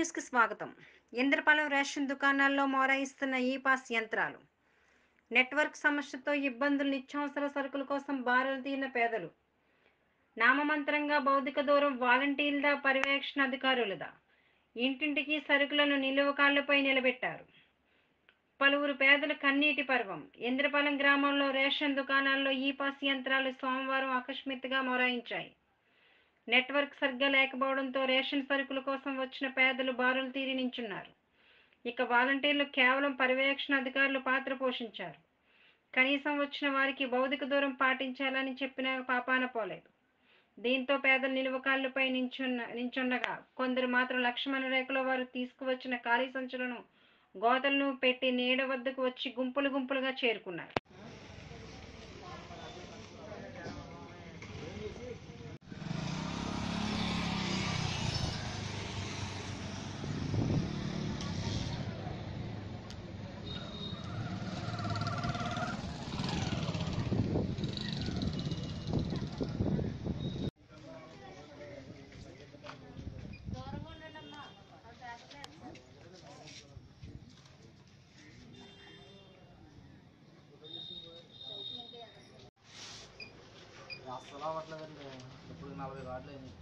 న్యూస్కి స్వాగతం ఇంద్రపాలెం రేషన్ దుకాణాల్లో మోరాయిస్తున్న ఈ పాస్ యంత్రాలు నెట్వర్క్ సమస్యతో ఇబ్బందులు నిత్యావసర సరుకుల కోసం బారులు తీరిన పేదలు నామమంత్రంగా భౌతిక దూరం వాలంటీర్ల పర్యవేక్షణ అధికారులదా ఇంటింటికి సరుకులను నిలువ కాళ్లపై నిలబెట్టారు పలువురు పేదల కన్నీటి పర్వం ఇంద్రపాలెం గ్రామంలో రేషన్ దుకాణాల్లో ఈ పాస్ యంత్రాలు సోమవారం అకస్మాత్తుగా మొరాయించాయి నెట్వర్క్ సరిగ్గా లేకపోవడంతో రేషన్ సరుకుల కోసం వచ్చిన పేదలు బారులు తీరి నించున్నారు ఇక వాలంటీర్లు కేవలం పర్యవేక్షణ అధికారులు పాత్ర పోషించారు కనీసం వచ్చిన వారికి భౌతిక దూరం పాటించాలని చెప్పిన పాపాన పోలేదు దీంతో పేదలు నిలువకాళ్లపై నించున్న నించుండగా కొందరు మాత్రం లక్ష్మణ రేఖలో వారు తీసుకువచ్చిన ఖాళీ సంచులను గోతలను పెట్టి నీడ వద్దకు వచ్చి గుంపులు గుంపులుగా చేరుకున్నారు అసలు అవ్వట్లేదండి ఇప్పుడు నలభై కార్డులు అయినాయి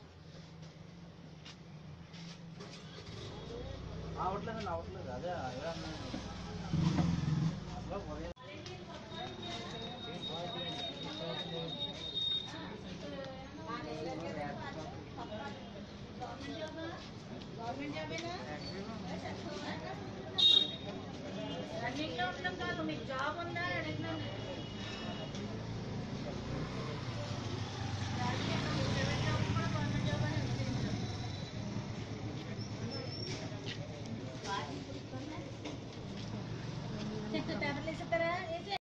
అవ్వట్లేదండి అవ్వట్లేదు అదే అదే అన్నాను అసలు ఉదయం రన్నింగ్లో ఉండడం కాదు మీకు జాబ్ ఉందా అని అడిగినాను